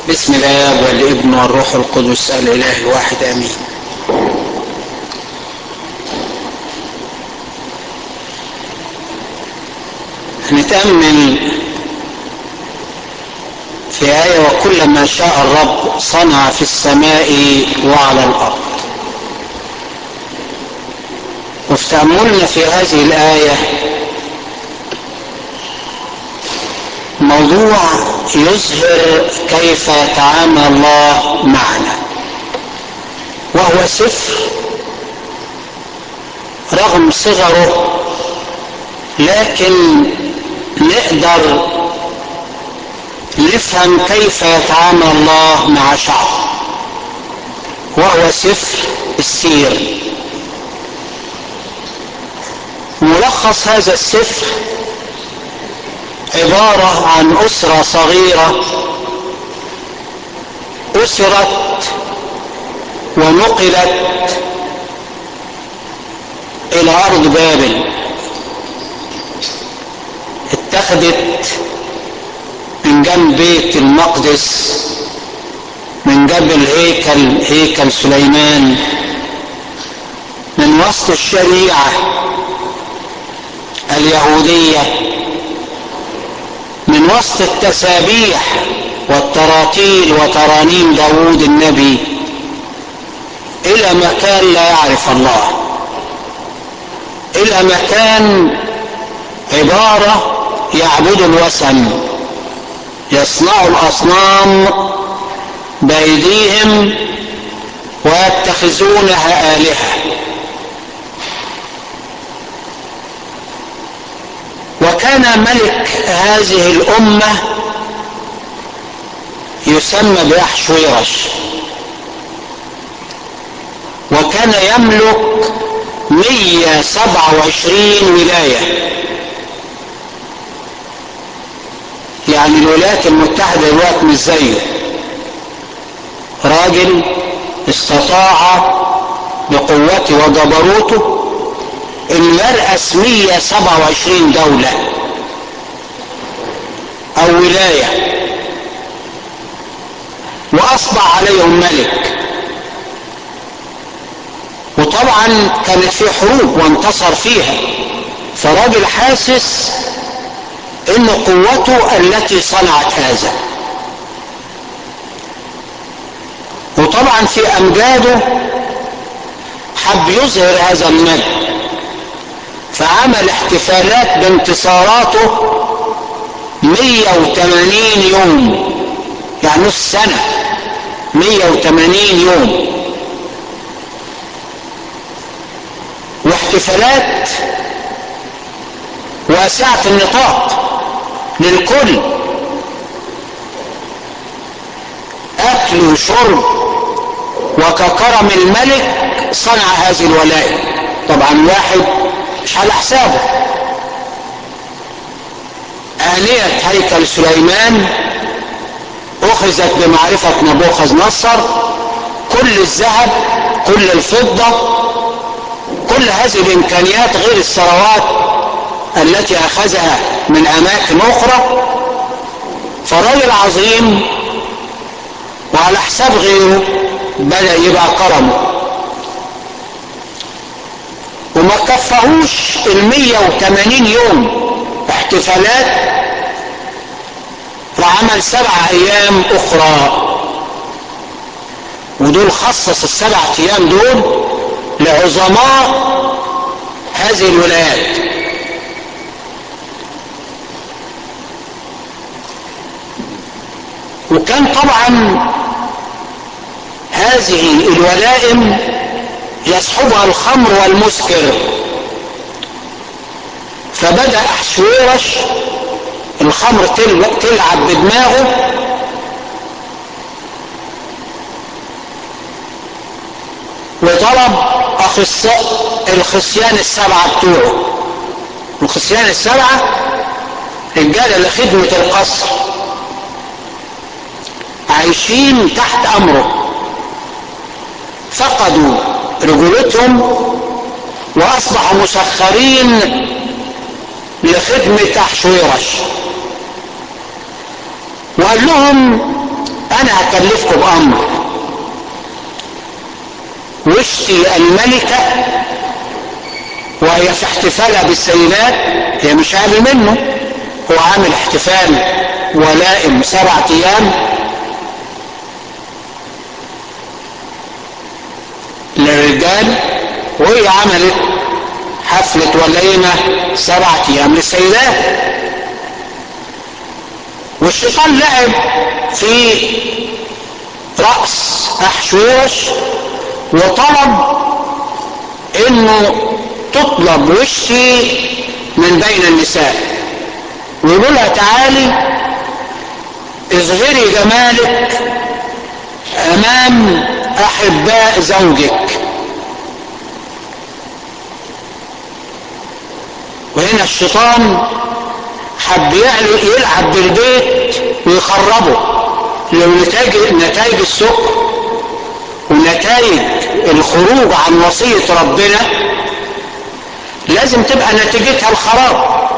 بسم الاب والابن والروح القدس الاله الواحد امين نتامل في ايه وكل ما شاء الرب صنع في السماء وعلى الارض وفي تاملنا في هذه الايه موضوع يظهر كيف يتعامل الله معنا وهو سفر رغم صغره لكن نقدر نفهم كيف يتعامل الله مع شعبه وهو سفر السير ملخص هذا السفر عبارة عن أسرة صغيرة أسرت ونقلت إلى أرض بابل اتخذت من جنب بيت المقدس من جنب هيكل هيكل سليمان من وسط الشريعة اليهودية من وسط التسابيح والتراتيل وترانيم داود النبي إلى مكان لا يعرف الله إلى مكان عبارة يعبد الوثن يصنعوا الأصنام بأيديهم ويتخذونها آلهة وكان ملك هذه الأمة يسمى بأحشويرش وكان يملك 127 ولاية يعني الولايات المتحدة دلوقتي مش زيه راجل استطاع بقوته وجبروته انه يرأس 127 دولة او ولاية واصبح عليهم ملك وطبعا كانت في حروب وانتصر فيها فراجل حاسس ان قوته التي صنعت هذا وطبعا في امجاده حب يظهر هذا المجد فعمل احتفالات بانتصاراته 180 يوم يعني نص سنة 180 يوم واحتفالات واسعة النطاق للكل اكل وشرب وككرم الملك صنع هذه الولاية طبعا واحد مش على حسابه آنية هيكل سليمان أخذت بمعرفة نبوخذ نصر كل الذهب كل الفضة كل هذه الإمكانيات غير الثروات التي أخذها من أماكن أخرى فراجل عظيم وعلى حساب غيره بدأ يبقى كرمه وما كفهوش المية وثمانين يوم احتفالات وعمل سبع ايام اخرى ودول خصص السبع ايام دول لعظماء هذه الولايات وكان طبعا هذه الولائم يصحبها الخمر والمسكر فبدأ أحشويرش الخمر تلعب بدماغه وطلب أخصاء الخصيان السبعة بتوعه الخصيان السبعة رجالة لخدمة القصر عايشين تحت أمره فقدوا رجولتهم واصبحوا مسخرين لخدمة احشويرش وقال لهم انا هكلفكم بامر وشتي الملكة وهي في احتفالها بالسيدات هي مش اقل منه هو عامل احتفال ولائم سبعة ايام للرجال وهي عملت حفلة وليمة سبعة ايام للسيدات والشيطان لعب في رأس احشوش وطلب انه تطلب وشي من بين النساء ويقول لها تعالي اظهري جمالك امام احباء زوجك وهنا الشيطان حب يلعب بالبيت ويخربه لو نتائج نتائج السكر ونتائج الخروج عن وصية ربنا لازم تبقى نتيجتها الخراب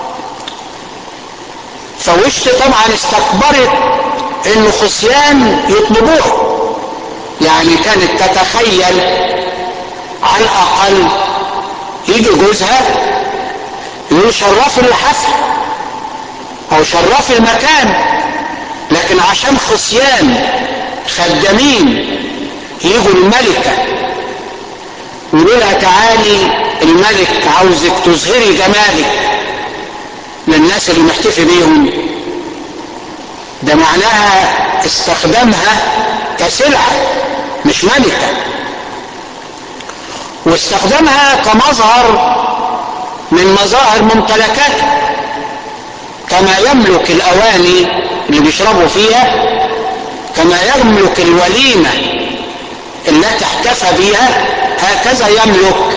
فوشت طبعا استكبرت انه خصيان يطلبوها يعني كانت تتخيل على الاقل يجي جوزها يقول شرفي الحفل او شرفي المكان لكن عشان خصيان خدامين يجوا الملكة يقولوا لها تعالي الملك عاوزك تظهري جمالك للناس اللي محتفي بيهم ده معناها استخدامها كسلعة مش ملكة واستخدامها كمظهر من مظاهر ممتلكاته كما يملك الأواني اللي بيشربوا فيها كما يملك الوليمة التي احتفى بها هكذا يملك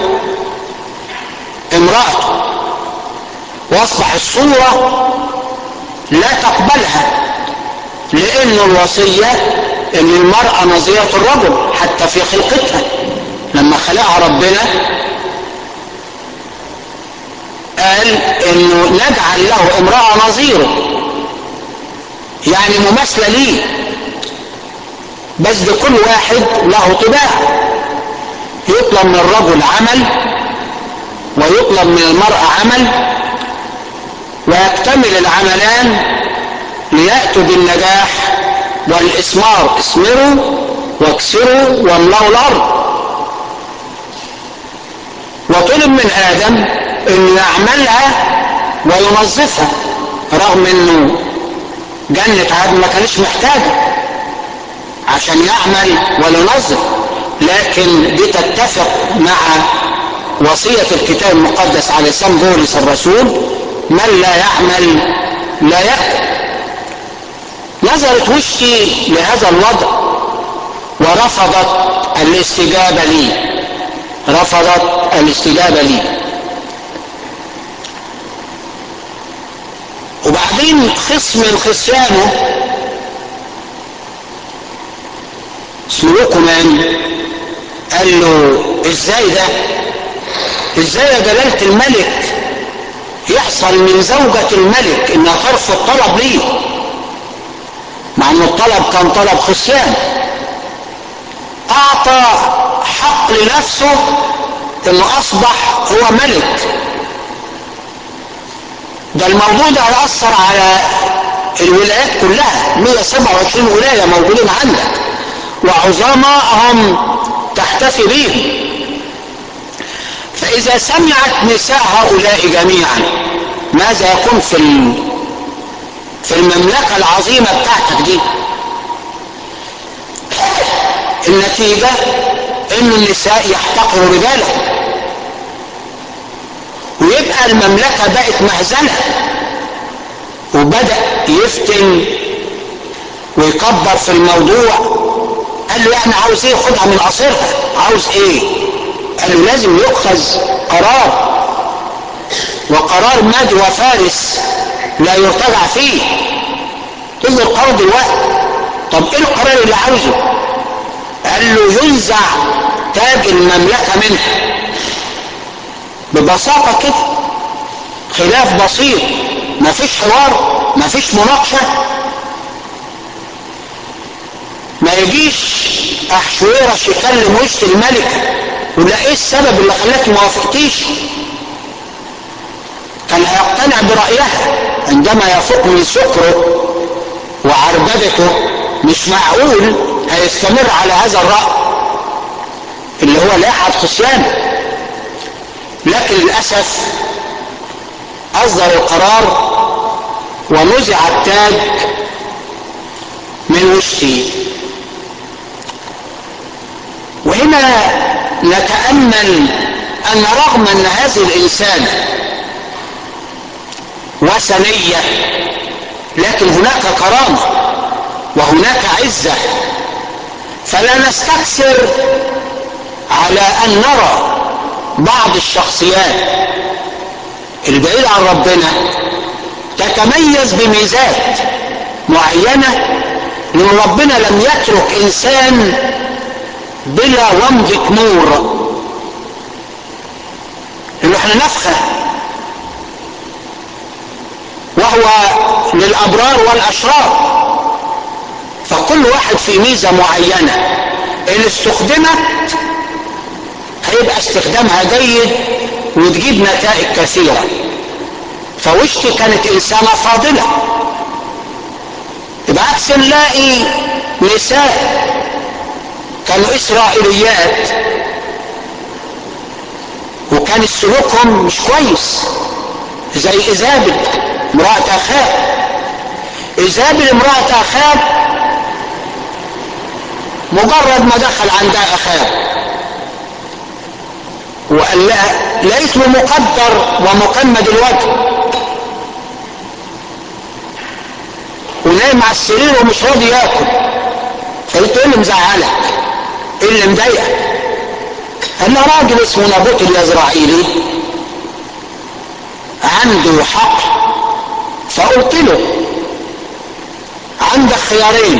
امرأته واصبح الصورة لا تقبلها لأن الوصية أن المرأة نظيرة الرجل حتى في خلقتها لما خلقها ربنا قال انه نجعل له امرأة نظيره يعني مماثلة ليه بس ده كل واحد له طباع يطلب من الرجل عمل ويطلب من المرأة عمل ويكتمل العملان ليأتوا بالنجاح والإثمار اثمروا واكسروا واملأوا الأرض وطلب من آدم انه يعملها وينظفها رغم انه جنة عدن ما كانش محتاجة عشان يعمل وينظف لكن دي تتفق مع وصية الكتاب المقدس على لسان بولس الرسول من لا يعمل لا يأكل نظرت وشي لهذا الوضع ورفضت الاستجابة لي رفضت الاستجابة لي وبعدين خصم الخصيانه اسمه لقمان قال له ازاي ده ازاي يا جلالة الملك يحصل من زوجة الملك انها ترفض طلب ليه مع ان الطلب كان طلب خصيان اعطى حق لنفسه انه اصبح هو ملك ده الموضوع ده هيأثر على الولايات كلها 127 ولاية موجودين عندك وعظمائهم تحتفي بهم فإذا سمعت نساء هؤلاء جميعا ماذا يكون في في المملكة العظيمة بتاعتك دي النتيجة ان النساء يحتقروا رجالهم ويبقى المملكة بقت مهزلة وبدأ يفتن ويكبر في الموضوع قال له يعني عاوز ايه خدها من قصرها عاوز ايه قال له لازم يؤخذ قرار وقرار ماد وفارس لا يرتجع فيه تظهر القرار دلوقتي طب ايه القرار اللي عاوزه قال له ينزع تاج المملكة منها ببساطة كده خلاف بسيط مفيش حوار مفيش مناقشة يجيش احشويرش يكلم وسط الملكة ولا ايه السبب اللي خلاك ما وافقتيش كان هيقتنع برأيها عندما يفوق من سكره وعربدته مش معقول هيستمر على هذا الرأي اللي هو لا أحد خصيانه لكن للأسف أصدر القرار ونزع التاج من وشي وهنا نتأمل أن رغم أن هذه الإنسان وثنية لكن هناك كرامة وهناك عزة فلا نستكثر على أن نرى بعض الشخصيات البعيدة عن ربنا تتميز بميزات معينة لأن ربنا لم يترك إنسان بلا ومضة نور إنه احنا نفخه وهو للأبرار والأشرار فكل واحد في ميزة معينة إن استخدمت هيبقى استخدامها جيد وتجيب نتائج كثيرة فوشتي كانت إنسانة فاضلة بعكس نلاقي نساء كانوا إسرائيليات وكان سلوكهم مش كويس زي إيزابل امرأة أخاب إيزابل امرأة أخاب مجرد ما دخل عندها أخاب وقال لها لقيته مقدر ومكمد الوجه ونايم على السرير ومش راضي ياكل فقلت ايه اللي مزعلك؟ ايه اللي مضايقك؟ قال لها راجل اسمه نابوت اليزرعيلي عنده حق فقلت له عندك خيارين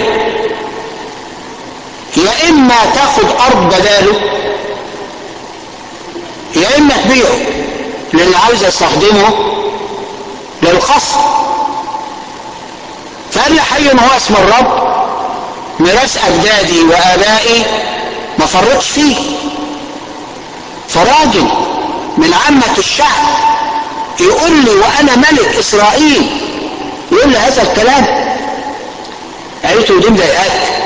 يا اما تاخد ارض بداله يا اما تبيعه لان عاوز استخدمه للقصر فقال لي حي هو اسم الرب ميراث اجدادي وابائي ما فرطش فيه فراجل من عامة الشعب يقول لي وانا ملك اسرائيل يقول لي هذا الكلام قالت له دي مضايقاك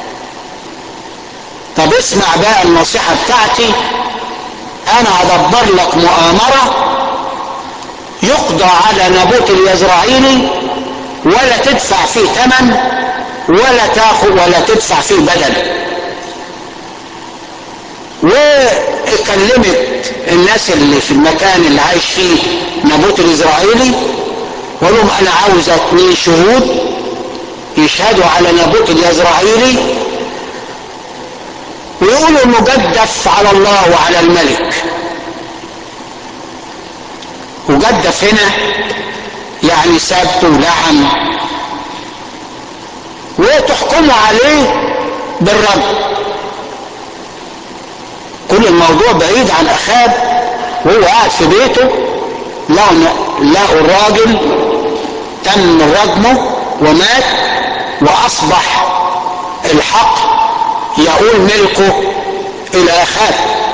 طب اسمع بقى النصيحة بتاعتي انا هدبر لك مؤامرة يقضى على نابوت اليزرعيلي ولا تدفع فيه ثمن ولا تاخذ ولا تدفع فيه بدل وكلمت الناس اللي في المكان اللي عايش فيه نابوت الاسرائيلي وقال لهم انا عاوز اتنين شهود يشهدوا على نابوت اليزرعيلي ويقولوا انه جدف على الله وعلى الملك وجدف هنا يعني سب ولعن وتحكموا عليه بالرد كل الموضوع بعيد عن اخاب وهو قاعد في بيته لقوا الراجل تم رجمه ومات واصبح الحق يقول ملكه الى اخاب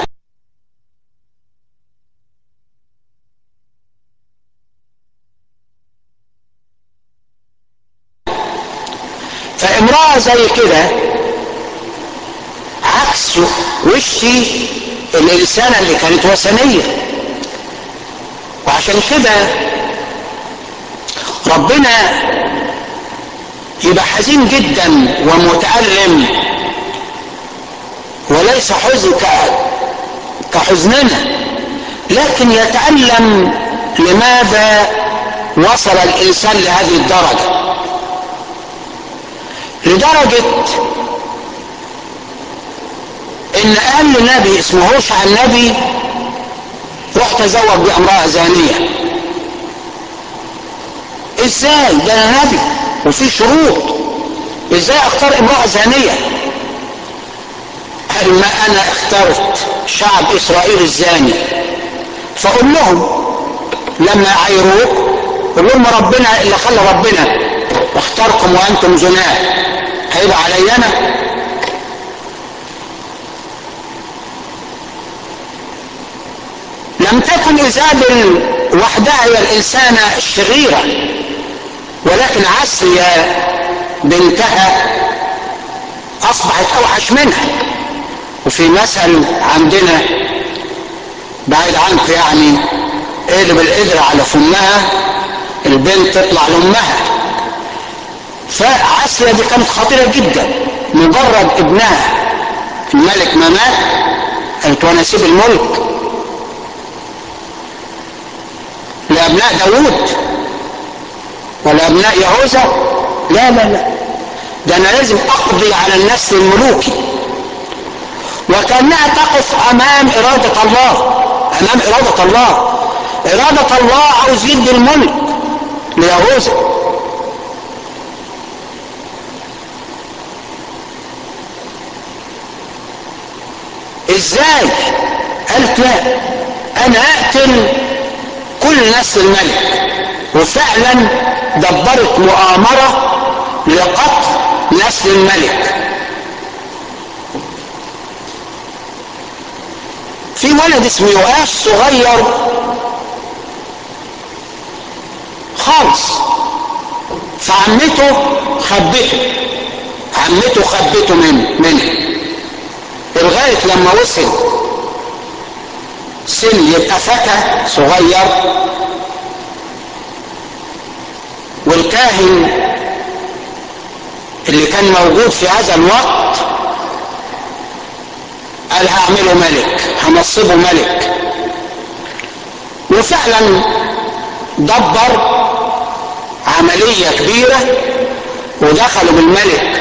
فامرأة زي كده عكس وشي الإنسانة اللي كانت وثنية وعشان كده ربنا يبقى حزين جدا ومتألم وليس حزن كحزننا لكن يتألم لماذا وصل الإنسان لهذه الدرجة لدرجة ان اقل نبي اسمه هوشع النبي راح تزوج بامرأة زانية ازاي ده انا نبي وفي شروط ازاي اختار امرأة زانية قال ما انا اخترت شعب اسرائيل الزاني فقول لهم لما يعايروك قول لهم ربنا اللي خلى ربنا اختاركم وانتم زناه هيبقى علي انا لم تكن ايزابل وحدها هي الانسانة الشريرة ولكن عسيا بنتها اصبحت اوحش منها وفي مثل عندنا بعيد عنك يعني اقلب القدر على فمها البنت تطلع لامها فعسيا دي كانت خطيرة جدا مجرد ابنها الملك ما مات قالت وانا اسيب الملك لابناء داوود ولا ابناء يهوذا لا لا لا ده انا لازم اقضي على النسل الملوكي وكانها تقف امام اراده الله امام اراده الله اراده الله عاوز يدي الملك ليهوذا ازاي قالت لا انا اقتل كل نسل الملك وفعلا دبرت مؤامرة لقتل نسل الملك في ولد اسمه يؤاش صغير خالص فعمته خبته عمته خبته من منه لغاية لما وصل سن يبقى فتى صغير والكاهن اللي كان موجود في هذا الوقت قال هعمله ملك هنصبه ملك وفعلا دبر عملية كبيرة ودخلوا بالملك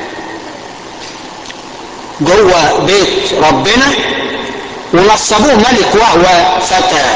جوه بيت ربنا ونصبوه ملك وهو فتى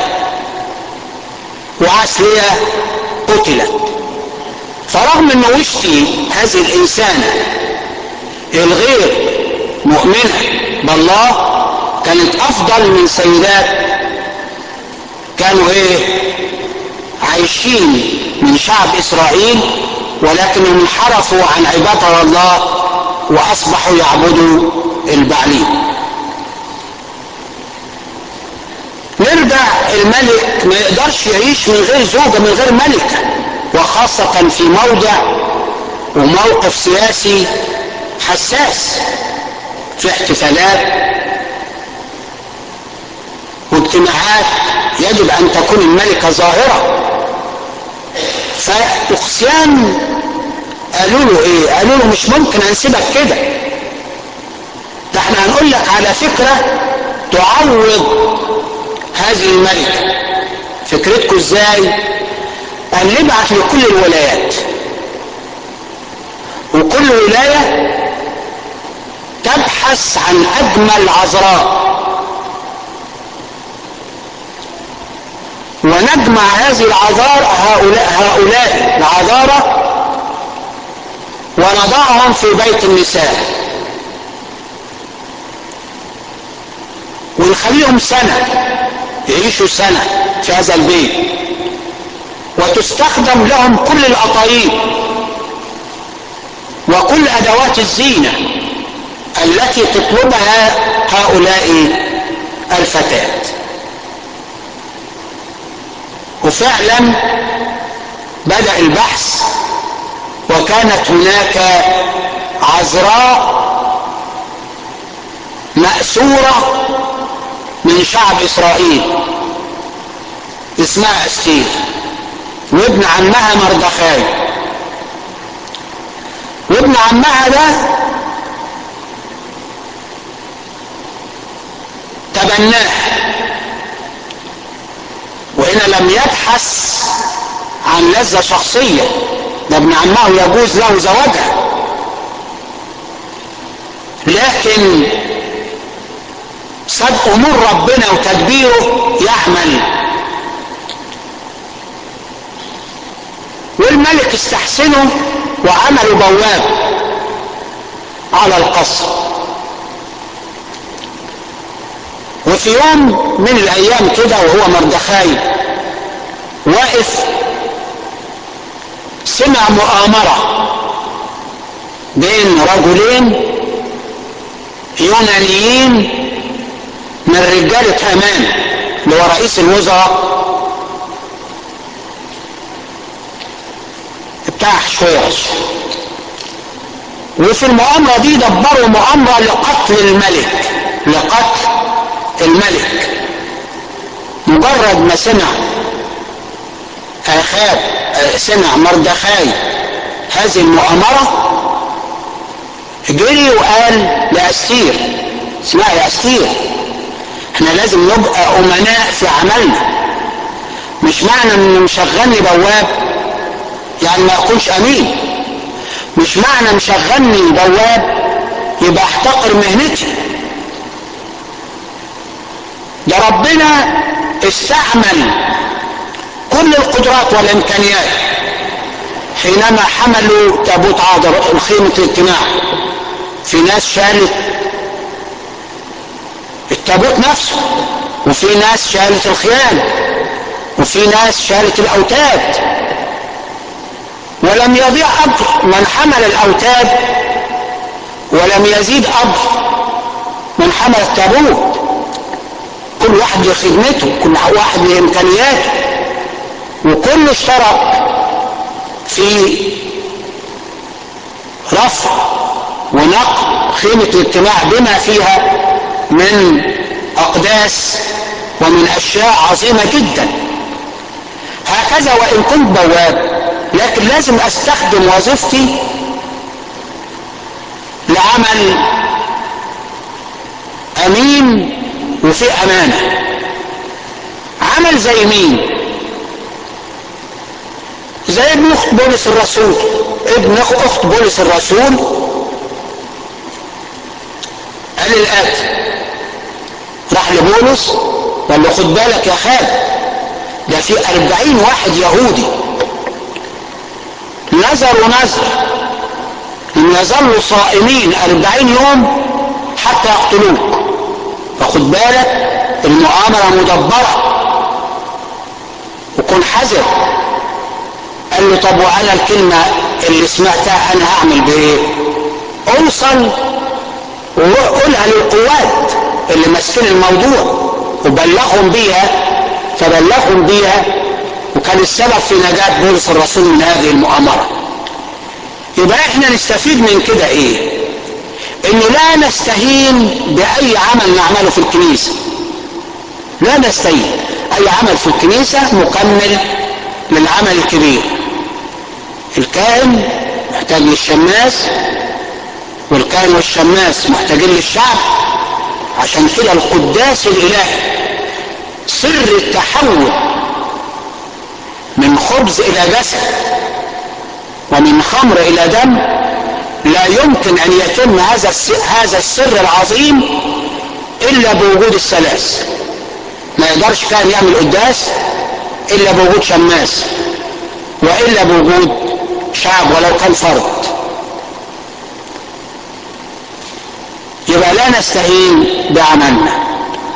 وعسلية قتلت فرغم انه وشتي هذه الانسانة الغير مؤمنة بالله كانت افضل من سيدات كانوا ايه عايشين من شعب اسرائيل ولكنهم انحرفوا عن عبادة الله واصبحوا يعبدوا البعلين نرجع الملك ما يقدرش يعيش من غير زوجة من غير ملكة وخاصة في موضع وموقف سياسي حساس في احتفالات واجتماعات يجب ان تكون الملكة ظاهرة فاقسيان قالوا له ايه قالوا له مش ممكن هنسيبك كده ده احنا هنقول لك على فكرة تعوض هذه الملكة فكرتكم ازاي قال نبعت لكل الولايات وكل ولاية تبحث عن اجمل عذراء ونجمع هذه العذار هؤلاء هؤلاء العذارة ونضعهم في بيت النساء ونخليهم سنة يعيشوا سنة في هذا البيت وتستخدم لهم كل الأطايب وكل أدوات الزينة التي تطلبها هؤلاء الفتيات وفعلا بدأ البحث وكانت هناك عذراء مأسورة من شعب إسرائيل اسمها أستير وابن عمها مردخاي وابن عمها ده تبناه وهنا لم يبحث عن لذة شخصية ده ابن عمه يجوز له زواجها لكن ساب امور ربنا وتدبيره يعمل والملك استحسنه وعملوا بواب على القصر وفي يوم من الايام كده وهو مردخاي واقف سمع مؤامرة بين رجلين يونانيين من رجالة هامان اللي هو رئيس الوزراء بتاع حشويرش وفي المؤامرة دي دبروا مؤامرة لقتل الملك لقتل الملك مجرد ما سمع اخاب سمع مردخاي هذه المؤامرة جري وقال لأستير اسمها يا أستير احنا لازم نبقى أمناء في عملنا مش معنى ان مشغلني بواب يعني ما اكونش امين مش معنى مشغلني بواب يبقى احتقر مهنتي ده ربنا استعمل كل القدرات والامكانيات حينما حملوا تابوت عادر الخيمة الاجتماع في ناس شالت التابوت نفسه وفي ناس شالت الخيام وفي ناس شالت الاوتاد ولم يضيع اجر من حمل الاوتاد ولم يزيد اجر من حمل التابوت كل واحد لخدمته كل واحد لامكانياته وكل اشترك في رفع ونقل خيمة الاجتماع بما فيها من أقداس ومن أشياء عظيمة جدا هكذا وإن كنت بواب لكن لازم أستخدم وظيفتي لعمل أمين وفي أمانة عمل زي مين زي ابن اخت بولس الرسول ابن اخت بولس الرسول قال الاتي راح لبولس قال له خد بالك يا خالد ده في أربعين واحد يهودي نذروا نذر ان يظلوا صائمين أربعين يوم حتى يقتلوك فخد بالك المؤامرة مدبرة وكن حذر قال له طب وانا الكلمة اللي سمعتها انا هعمل بايه اوصل وقولها للقوات اللي ماسكين الموضوع وبلغهم بيها فبلغهم بيها وكان السبب في نجاة بولس الرسول من هذه المؤامرة يبقى احنا نستفيد من كده ايه ان لا نستهين باي عمل نعمله في الكنيسة لا نستهين اي عمل في الكنيسة مكمل للعمل الكبير الكاهن محتاج للشماس والكاهن والشماس محتاجين للشعب عشان كده القداس الالهي سر التحول من خبز الى جسد ومن خمر الى دم لا يمكن ان يتم هذا هذا السر العظيم الا بوجود الثلاث ما يقدرش كان يعمل قداس الا بوجود شماس والا بوجود شعب ولو كان فرد يبقى لا نستهين بعملنا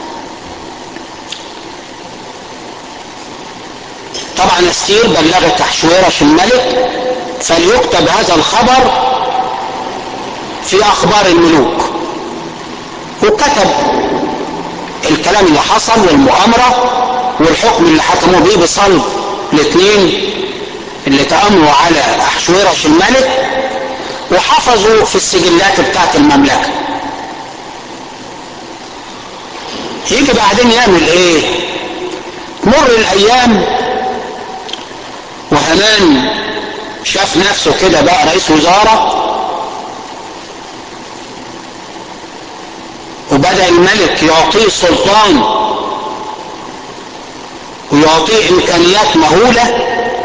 طبعا استير بلغت احشويرش الملك فليكتب هذا الخبر في اخبار الملوك وكتب الكلام اللي حصل والمؤامرة والحكم اللي حكموا بيه بصلب الاثنين اللي تأمروا على احشويرش الملك وحفظوا في السجلات بتاعت المملكة يجي بعدين يعمل ايه تمر الايام وهمان شاف نفسه كده بقى رئيس وزارة وبدأ الملك يعطيه سلطان ويعطيه امكانيات مهولة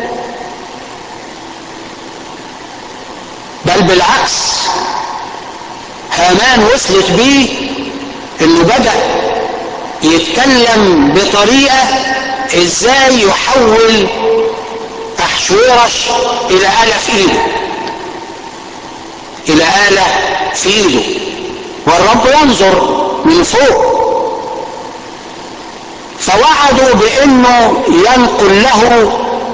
بل بالعكس هامان وصلت بيه انه بدأ يتكلم بطريقة ازاي يحول احشورش الى آلة في ايده الى آلة في ايده والرب ينظر من فوق فوعدوا بانه ينقل له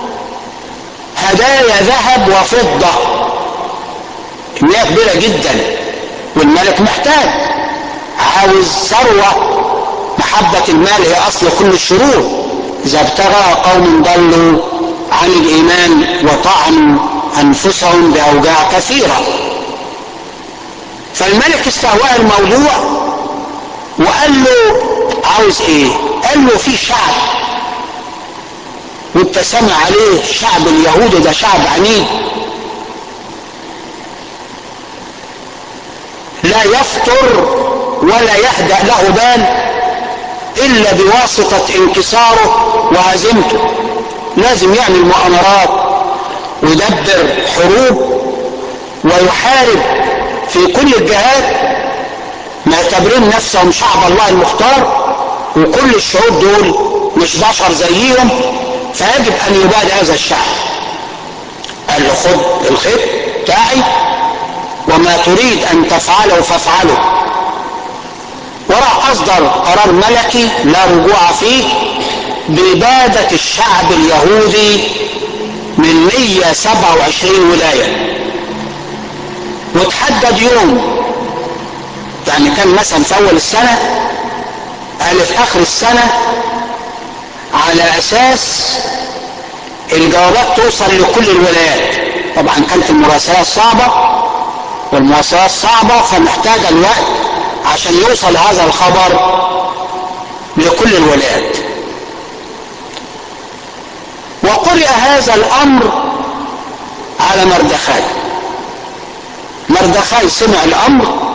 هدايا ذهب وفضة كمية كبيرة جدا والملك محتاج عاوز ثروة محبة المال هي أصل كل الشرور إذا ابتغى قوم ضلوا عن الإيمان وطعنوا أنفسهم بأوجاع كثيرة فالملك استهواه الموضوع وقال له عاوز ايه قال له في شعب وانت سامع عليه شعب اليهود ده شعب عنيد لا يفتر ولا يهدأ له بال الا بواسطة انكساره وهزيمته لازم يعمل مؤامرات ويدبر حروب ويحارب في كل الجهات معتبرين نفسهم شعب الله المختار وكل الشعوب دول مش بشر زيهم فيجب ان يباد هذا الشعب قال له خد الخيط بتاعي وما تريد ان تفعله فافعله وراح اصدر قرار ملكي لا رجوع فيه بإبادة الشعب اليهودي من 127 ولاية وتحدد يوم يعني كان مثلا في اول السنة قال في اخر السنة على اساس الجوابات توصل لكل الولايات طبعا كانت المراسلات صعبة والمواصلات صعبة فمحتاجة الوقت عشان يوصل هذا الخبر لكل الولايات وقرئ هذا الامر على مردخاي مردخاي سمع الامر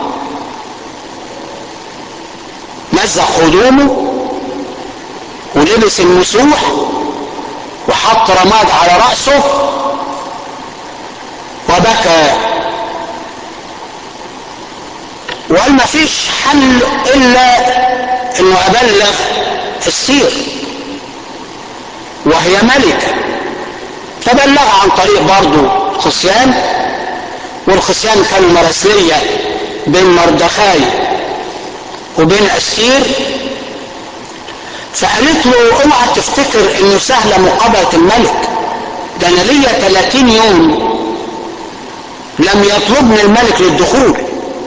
مزق هدومه ولبس المسوح وحط رماد على رأسه وبكى وقال ما فيش حل الا انه ابلغ السير وهي ملكة فبلغ عن طريق برضه خصيان والخصيان كانوا مراسلية بين مردخاي وبين أسير فقالت له اوعى تفتكر انه سهلة مقابلة الملك ده انا ليا 30 يوم لم يطلبني الملك للدخول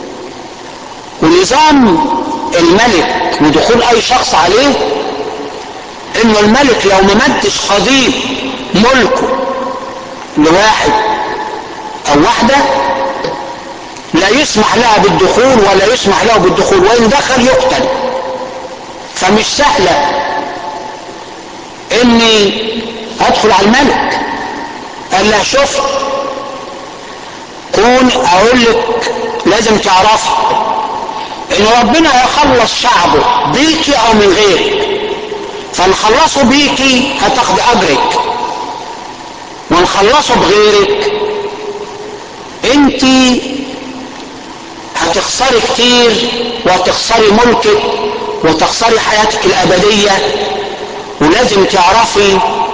ونظام الملك ودخول اي شخص عليه انه الملك لو ما مدش قضيب ملكه لواحد او واحدة لا يسمح لها بالدخول ولا يسمح له بالدخول وان دخل يقتل فمش سهلة اني ادخل على الملك قال لها شوف كون اقول لك لازم تعرفي ان ربنا هيخلص شعبه بيكي او من غيرك فنخلصه بيكي هتاخد اجرك ونخلصه بغيرك انت هتخسري كتير وهتخسري ملكك وتخسري حياتك الابدية ولازم تعرفي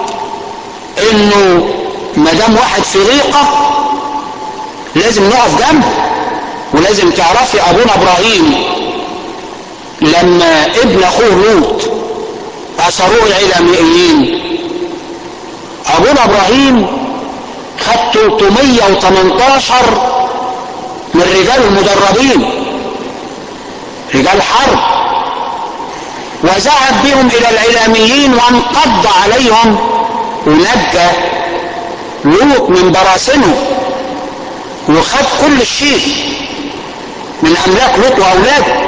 انه مدام واحد في ضيقة لازم نقف جنبه ولازم تعرفي ابونا ابراهيم لما ابن اخوه لوط اثروه العلمائيين ابونا ابراهيم خد 318 من رجال المدربين رجال حرب وذهب بهم الى العلاميين وانقض عليهم ونجى لوط من براسنه وخد كل الشيء من املاك لوط واولاده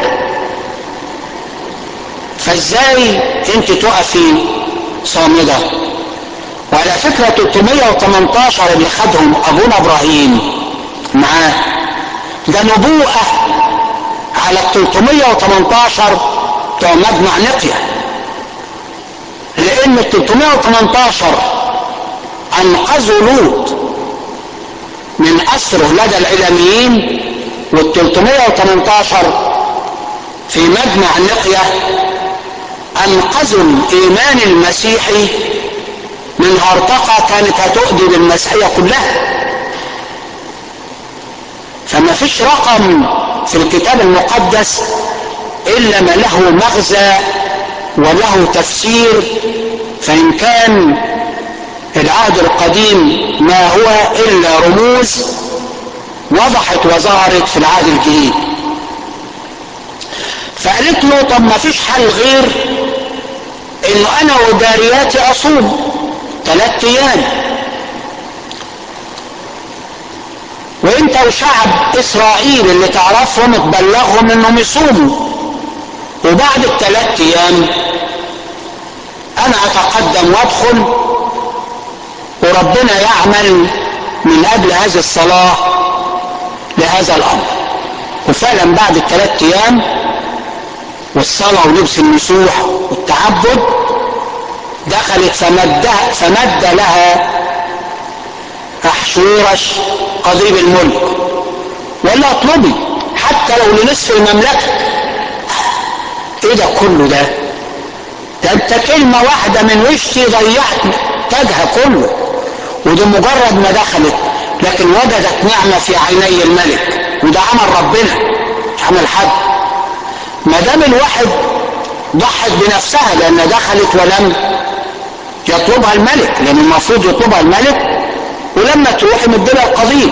فازاي انت تقفي صامده وعلى فكرة 318 اللي خدهم ابونا ابراهيم معاه ده نبوءة على ال 318 بتوع مجمع نقية لان ال 318 انقذوا لوط من اسره لدى العلميين وال 318 في مجمع نقية انقذوا الايمان المسيحي من هرطقة كانت هتؤدي بالمسيحية كلها فما فيش رقم في الكتاب المقدس الا ما له مغزى وله تفسير فان كان العهد القديم ما هو الا رموز وضحت وظهرت في العهد الجديد فقالت له طب ما فيش حل غير انه انا وجارياتي اصوم ثلاث ايام وانت وشعب اسرائيل اللي تعرفهم تبلغهم انهم يصوموا وبعد الثلاث ايام انا اتقدم وادخل وربنا يعمل من اجل هذه الصلاة لهذا الامر وفعلا بعد الثلاث ايام والصلاة ولبس المسوح والتعبد دخلت فمد فمد لها احشورش قضيب الملك ولا اطلبي حتى لو لنصف المملكة ايه ده كله ده ده انت كلمة واحدة من وشي ضيعت تاجها كله ودي مجرد ما دخلت لكن وجدت نعمة في عيني الملك وده عمل ربنا مش عمل حد ما دام الواحد ضحت بنفسها لان دخلت ولم يطلبها الملك لان المفروض يطلبها الملك ولما تروح يمدلها القضيب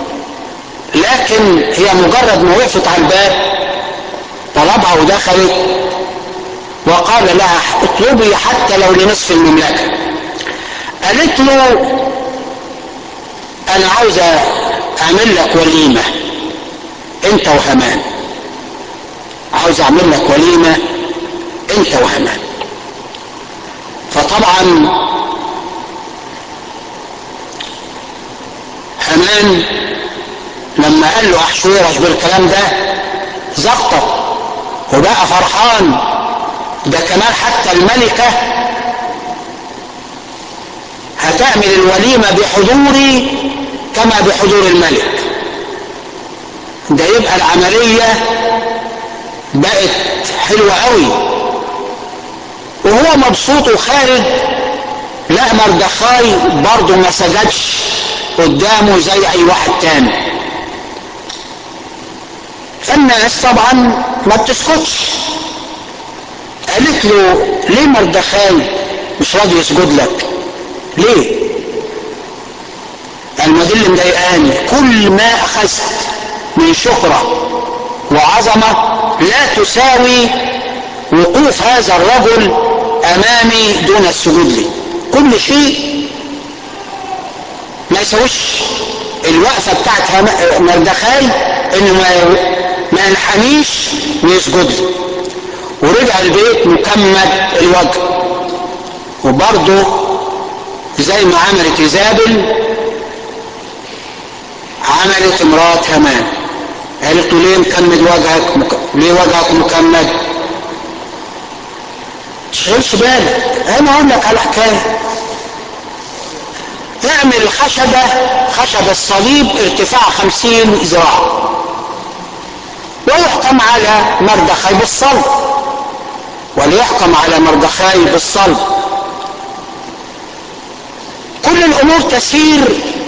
لكن هي مجرد ما وقفت على الباب طلبها ودخلت وقال لها اطلبي حتى لو لنصف المملكة قالت له انا عاوزة اعمل لك وليمة انت وهمان عاوز اعمل لك وليمة انت وهمان فطبعا همان لما قال له احشورش بالكلام ده زغطت وبقى فرحان ده كمان حتى الملكة هتعمل الوليمة بحضوري كما بحضور الملك ده يبقى العملية بقت حلوة قوي وهو مبسوط وخارج لا مردخاي برضه ما سجدش قدامه زي اي واحد تاني فالناس طبعا ما بتسكتش قالت له ليه مردخاي مش راضي يسجد لك ليه قال ما دي اللي مضايقاني كل ما اخذت من شهرة وعظمة لا تساوي وقوف هذا الرجل امامي دون السجود لي كل شيء ما يسويش الوقفة بتاعت مردخاي انه ما ما ينحنيش ويسجد لي ورجع البيت مكمد الوجه وبرضه زي ما عملت ايزابل عملت امرأة همان قالت له ليه مكمد وجهك مك... ليه وجهك مكمد تشغلش بالك انا اقول لك على حكايه اعمل خشبة خشب الصليب ارتفاع خمسين ذراع ويحكم على مردخاي بالصلب وليحكم على مردخاي بالصلب كل الامور تسير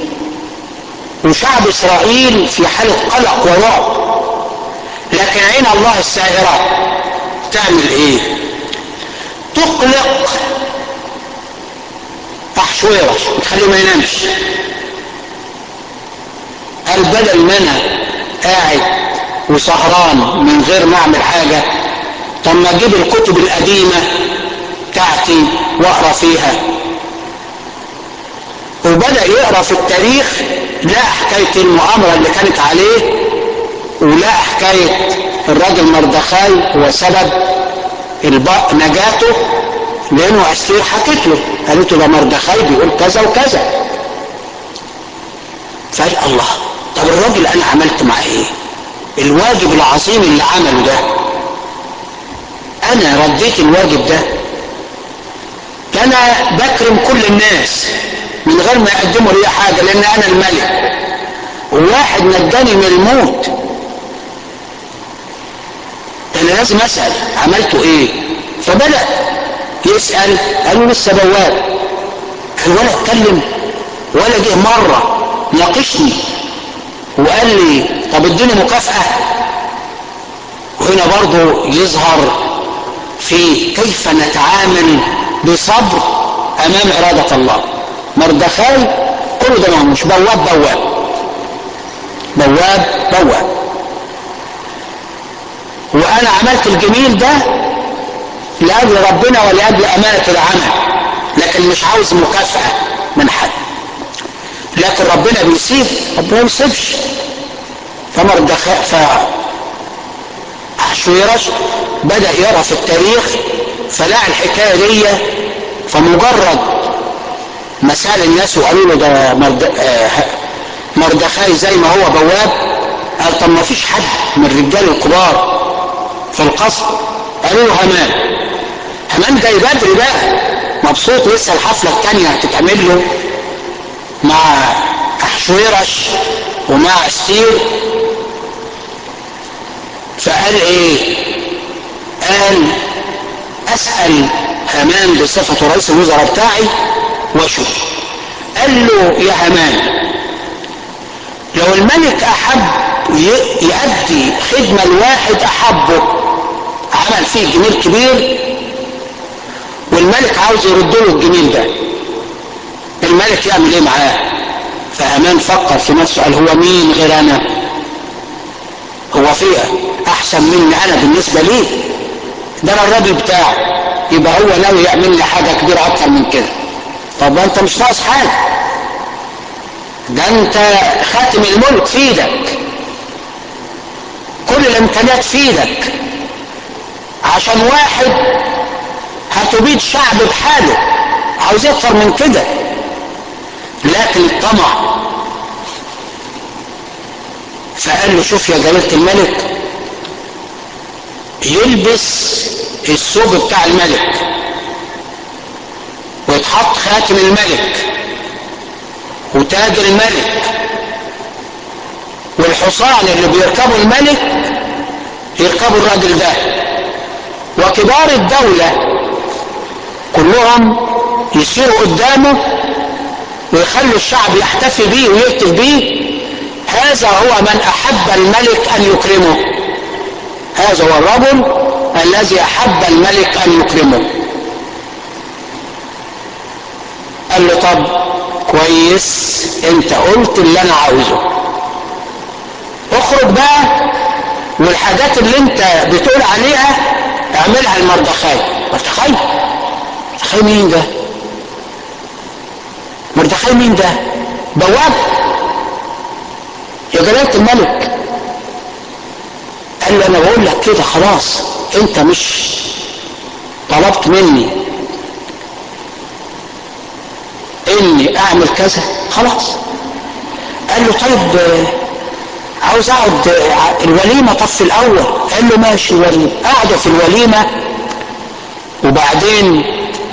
وشعب اسرائيل في حالة قلق ورعب لكن عين الله السائرة تعمل ايه تقلق احشويرش وتخليه ما ينامش قال بدل ما انا قاعد وسهران من غير ما اعمل حاجة طب ما اجيب الكتب القديمة بتاعتي واقرا فيها وبدأ يقرا في التاريخ لا حكاية المؤامرة اللي كانت عليه ولا حكاية الراجل مردخاي هو سبب الباء نجاته لانه استير حكت له قالت له ده مردخاي بيقول كذا وكذا فقال الله طب الراجل انا عملت معاه ايه الواجب العظيم اللي عمله ده انا رديت الواجب ده ده انا بكرم كل الناس من غير ما يقدموا لي حاجه لان انا الملك وواحد نجاني من الموت انا لازم اسال عملته ايه فبدا يسال قالوا لسه بواب قال ولا اتكلم ولا جه مره ناقشني وقال لي طب اديني مكافاه وهنا برضو يظهر في كيف نتعامل بصبر امام اراده الله مردخاي كله ده مش بواب بواب بواب بواب وقال انا عملت الجميل ده لاجل ربنا ولاجل امانه العمل لكن مش عاوز مكافاه من حد لكن ربنا بيسيب ربنا ما بيسيبش فمردخاء ف أحشويرش بدأ يرى في التاريخ فلقى الحكاية دي فمجرد ما سأل الناس وقالوا له ده مرد... آه مردخاي زي ما هو بواب قال طب ما فيش حد من الرجال الكبار في القصر قالوا له همان همان جاي بدري بقى مبسوط لسه الحفلة التانية هتتعمل له مع أحشويرش ومع استير فقال ايه قال اسأل هامان بصفة رئيس الوزراء بتاعي واشوف قال له يا هامان لو الملك احب يؤدي خدمة الواحد احبه عمل فيه جميل كبير والملك عاوز يرد له الجميل ده الملك يعمل ايه معاه فهامان فكر في نفسه قال هو مين غير انا هو فيها احسن مني انا بالنسبه لي ده انا الراجل بتاعه يبقى هو ناوي يعمل لي حاجه كبيره اكتر من كده طب انت مش ناقص حاجه ده انت خاتم الملك في ايدك كل الامكانيات في ايدك عشان واحد هتبيد شعب بحاله عاوز اكتر من كده لكن الطمع فقال له شوف يا جلالة الملك يلبس الثوب بتاع الملك ويتحط خاتم الملك وتاج الملك والحصان اللي بيركبوا الملك يركبوا الراجل ده وكبار الدولة كلهم يسيروا قدامه ويخلوا الشعب يحتفي بيه ويهتف بيه هذا هو من احب الملك ان يكرمه هذا هو الرجل الذي احب الملك ان يكرمه قال له طب كويس انت قلت اللي انا عاوزه اخرج بقى والحاجات اللي انت بتقول عليها اعملها المردخاي مردخاي مردخاي مين ده مردخاي مين ده بواب يا جلالة الملك قال له انا بقول لك كده خلاص انت مش طلبت مني اني اعمل كذا خلاص قال له طيب عاوز اقعد الوليمة طب في الاول قال له ماشي وليمة قعدوا في الوليمة وبعدين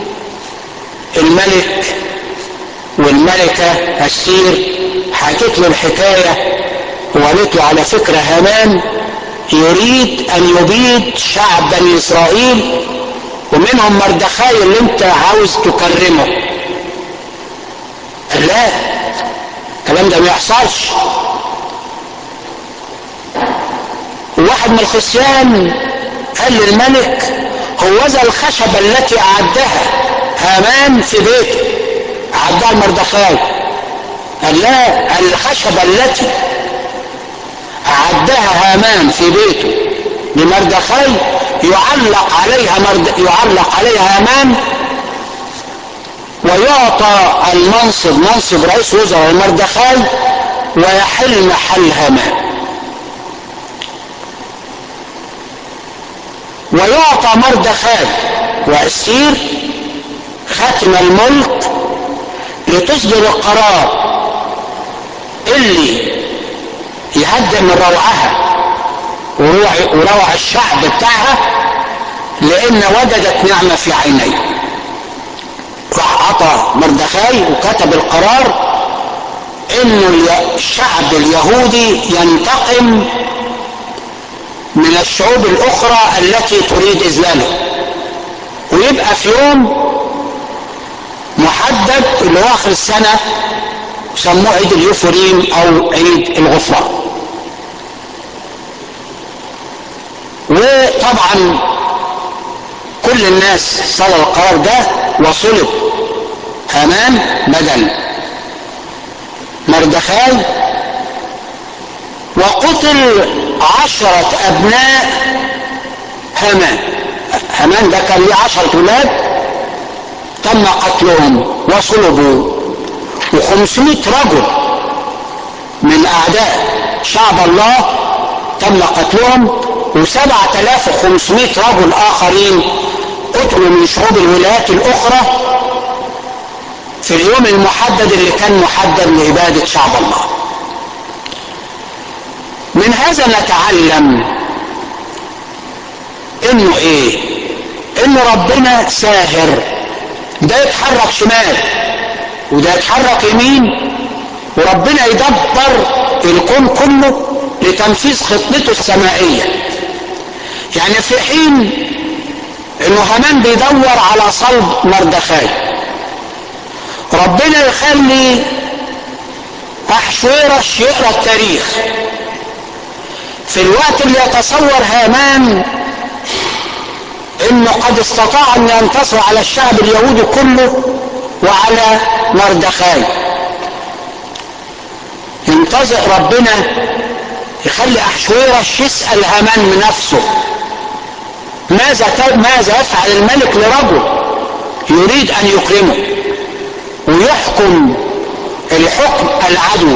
الملك والملكة السير حكيت له الحكاية وقالت له على فكرة هامان يريد ان يبيد شعب بني اسرائيل ومنهم مردخاي اللي انت عاوز تكرمه قال لا الكلام ده ما يحصلش وواحد من الخصيان قال للملك هوذا الخشبة التي أعدها هامان في بيته أعدها المردخاي قال لا الخشبة التي أعدها هامان في بيته لمردخاي يعلق عليها مرد... يعلق عليها هامان ويعطى المنصب منصب رئيس وزراء المردخاي ويحل محل هامان ويعطى مردخاي وأسير ختم الملك لتصدر القرار اللي يهدئ من روعها وروع الشعب بتاعها لان وجدت نعمة في عينيه راح عطى مردخاي وكتب القرار انه الشعب اليهودي ينتقم من الشعوب الاخرى التي تريد اذلاله ويبقى في يوم محدد اللي هو اخر السنة سموه عيد اليوفوريم او عيد الغفران وطبعا كل الناس صدر القرار ده وصلب هامان بدل مردخاي وقتل عشرة ابناء هامان هامان ده كان ليه عشرة ولاد تم قتلهم وصلبوا وخمسمائة رجل من أعداء شعب الله تم قتلهم وسبعة آلاف وخمسمائة رجل آخرين قتلوا من شعوب الولايات الأخرى في اليوم المحدد اللي كان محدد لعبادة شعب الله من هذا نتعلم انه ايه انه ربنا ساهر ده يتحرك شمال وده يتحرك يمين وربنا يدبر الكون كله لتنفيذ خطته السمائية يعني في حين انه همان بيدور على صلب مردخاي ربنا يخلي احشورش يقرا التاريخ في الوقت اللي يتصور هامان انه قد استطاع ان ينتصر على الشعب اليهودي كله وعلى مردخاي ينتظر ربنا يخلي احشويرش يسال هامان من نفسه ماذا ماذا يفعل الملك لرجل يريد ان يكرمه ويحكم الحكم العدو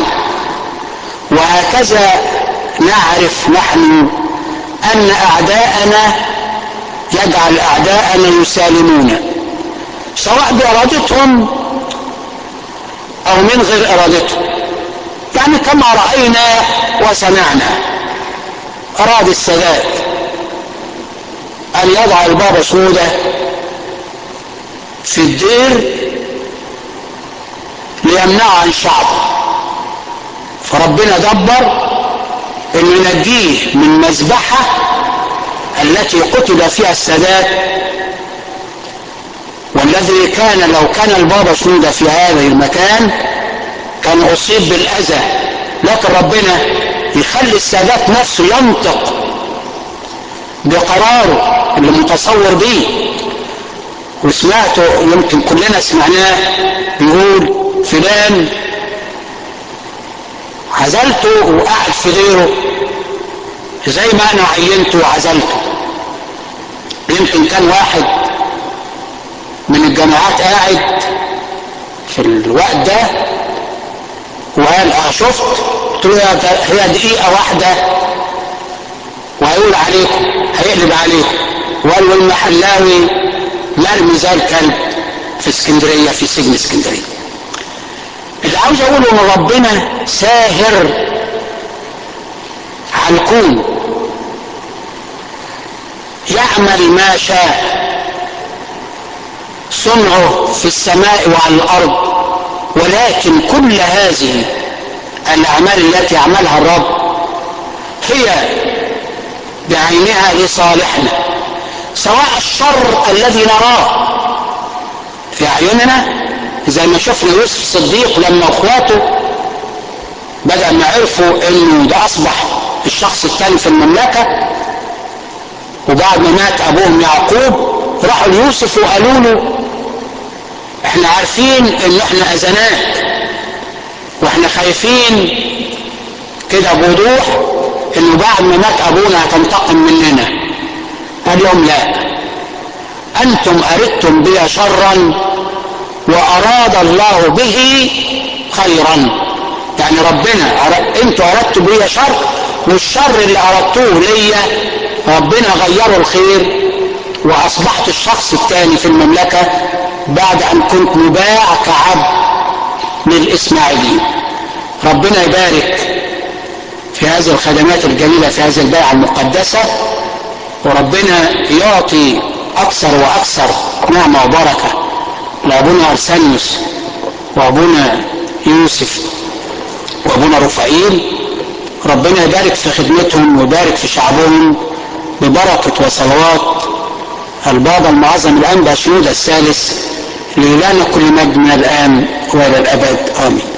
وهكذا نعرف نحن ان اعداءنا يجعل اعداءنا يسالمون سواء بارادتهم او من غير ارادتهم يعني كما راينا وسمعنا اراد السادات ان يضع البابا سودة في الدير ليمنعه عن شعبه فربنا دبر انه ينجيه من مذبحة التي قتل فيها السادات والذي كان لو كان البابا سودة في هذا المكان كان اصيب بالاذى لكن ربنا يخلي السادات نفسه ينطق بقراره اللي متصور بيه وسمعته يمكن كلنا سمعناه بيقول فلان عزلته وقعد في غيره زي ما انا عينته وعزلته يمكن كان واحد من الجامعات قاعد في الوقت ده وقال اه شفت قلت له هي دقيقة واحدة وهيقول عليكم هيقلب عليكم وقال والمحلاوي مرمي زي الكلب في اسكندرية في سجن اسكندرية اللي عاوز اقوله ان ربنا ساهر على الكون يعمل ما شاء صنعه في السماء وعلى الارض ولكن كل هذه الاعمال التي يعملها الرب هي بعينها لصالحنا سواء الشر الذي نراه في اعيننا زي ما شفنا يوسف الصديق لما اخواته بدأ ما عرفوا انه ده اصبح الشخص الثاني في المملكة وبعد ما مات ابوهم يعقوب راحوا ليوسف وقالوا له احنا عارفين ان احنا اذناك واحنا خايفين كده بوضوح انه بعد ما مات ابونا هتنتقم مننا قال لهم لا انتم اردتم بي شرا واراد الله به خيرا يعني ربنا انتوا اردتوا بي شر والشر اللي اردتوه ليا ربنا غيره الخير واصبحت الشخص الثاني في المملكة بعد ان كنت مباع كعبد للاسماعيليين ربنا يبارك في هذه الخدمات الجميلة في هذه البيعة المقدسة وربنا يعطي اكثر واكثر نعمة وبركة لابونا ارسانيوس وابونا يوسف وابونا رفائيل ربنا يبارك في خدمتهم ويبارك في شعبهم ببركة وصلوات البابا المعظم الانبا شنودة الثالث لإلهنا كل مجد من الآن وإلى الأبد آمين